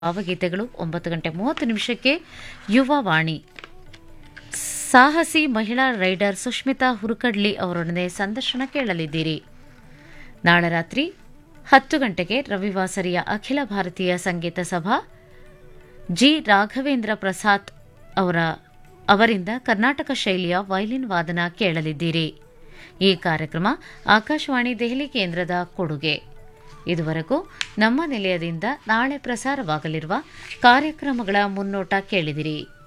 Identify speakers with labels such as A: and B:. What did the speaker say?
A: ಭಾವಗೀತೆಗಳು ಒಂಬತ್ತು ಗಂಟೆ ಮೂವತ್ತು ನಿಮಿಷಕ್ಕೆ ಯುವ ವಾಣಿ ಸಾಹಸಿ ಮಹಿಳಾ ರೈಡರ್ ಸುಷ್ಮಿತಾ ಹುರುಕಡ್ಲಿ ಅವರೊಡನೆ ಸಂದರ್ಶನ ಕೇಳಲಿದ್ದೀರಿ ನಾಳೆ ರಾತ್ರಿ ಹತ್ತು ಗಂಟೆಗೆ ರವಿವಾಸರಿಯ ಅಖಿಲ ಭಾರತೀಯ ಸಂಗೀತ ಸಭಾ ಜಿ ರಾಘವೇಂದ್ರ ಪ್ರಸಾದ್ ಅವರ ಅವರಿಂದ ಕರ್ನಾಟಕ ಶೈಲಿಯ ವೈಲಿನ್ ವಾದನ ಕೇಳಲಿದ್ದೀರಿ ಈ ಕಾರ್ಯಕ್ರಮ ಆಕಾಶವಾಣಿ ದೆಹಲಿ ಕೇಂದ್ರದ ಕೊಡುಗೆ ಇದುವರೆಗೂ ನಮ್ಮ ನಿಲಯದಿಂದ ನಾಳೆ ಪ್ರಸಾರವಾಗಲಿರುವ ಕಾರ್ಯಕ್ರಮಗಳ ಮುನ್ನೋಟ ಕೇಳಿದಿರಿ